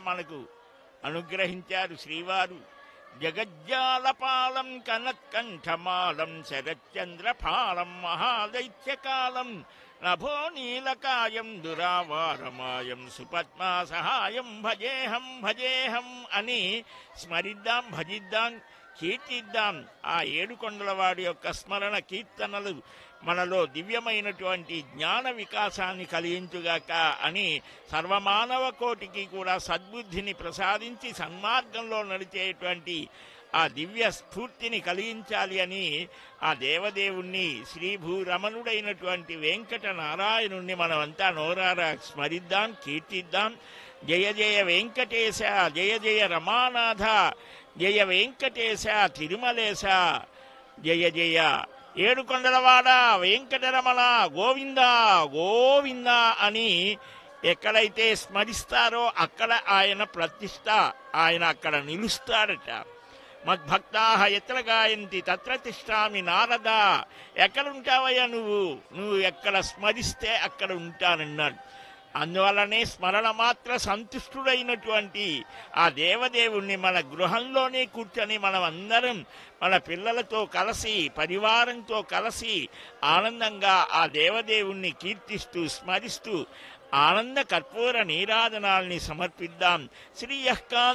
మనకు అనుగ్రహించారు శ్రీవారు జగజ్జాలపాలం కనత్కంఠమాలం శరచంద్రపాలం మహాదైత్యకాలం నభో నీలకాయం దురావారమాయం సుపద్మా సహాయం భజేహం భజేహం అని స్మరిద్దాం భజిద్దాం కీర్తిద్దాం ఆ ఏడుకొండల వాడి యొక్క స్మరణ కీర్తనలు మనలో దివ్యమైనటువంటి జ్ఞాన వికాసాన్ని కలిగించుగాక అని సర్వమానవ కోటికి కూడా సద్బుద్ధిని ప్రసాదించి సన్మార్గంలో నడిచేటువంటి ఆ దివ్య స్ఫూర్తిని కలిగించాలి అని ఆ దేవదేవుణ్ణి శ్రీభూరమణుడైనటువంటి వెంకట నారాయణుణ్ణి మనమంతా నోరారా స్మరిద్దాం కీర్తిద్దాం జయ జయ వెంకటేశ జయ జయ రమానాథ జయ వెంకటేశ తిరుమలేశ జయ జయ ఏడుకొండలవాడ వెంకటరమణ గోవింద గోవింద అని ఎక్కడైతే స్మరిస్తారో అక్కడ ఆయన ప్రతిష్ట ఆయన అక్కడ నిలుస్తాడట మద్భక్తా ఎత్ర గాయంతి తత్ర తిష్టామి నారద ఎక్కడుంటావయ్యా నువ్వు నువ్వు ఎక్కడ స్మరిస్తే అక్కడ ఉంటానన్నాడు అందువల్లనే స్మరణ మాత్ర సంతుష్టుడైనటువంటి ఆ దేవదేవుణ్ణి మన గృహంలోనే కూర్చొని మనం అందరం మన పిల్లలతో కలిసి పరివారంతో కలిసి ఆనందంగా ఆ దేవదేవుణ్ణి కీర్తిస్తూ స్మరిస్తూ ఆనంద కర్పూర నీరాజనాల్ని సమర్పిద్దాం శ్రీయః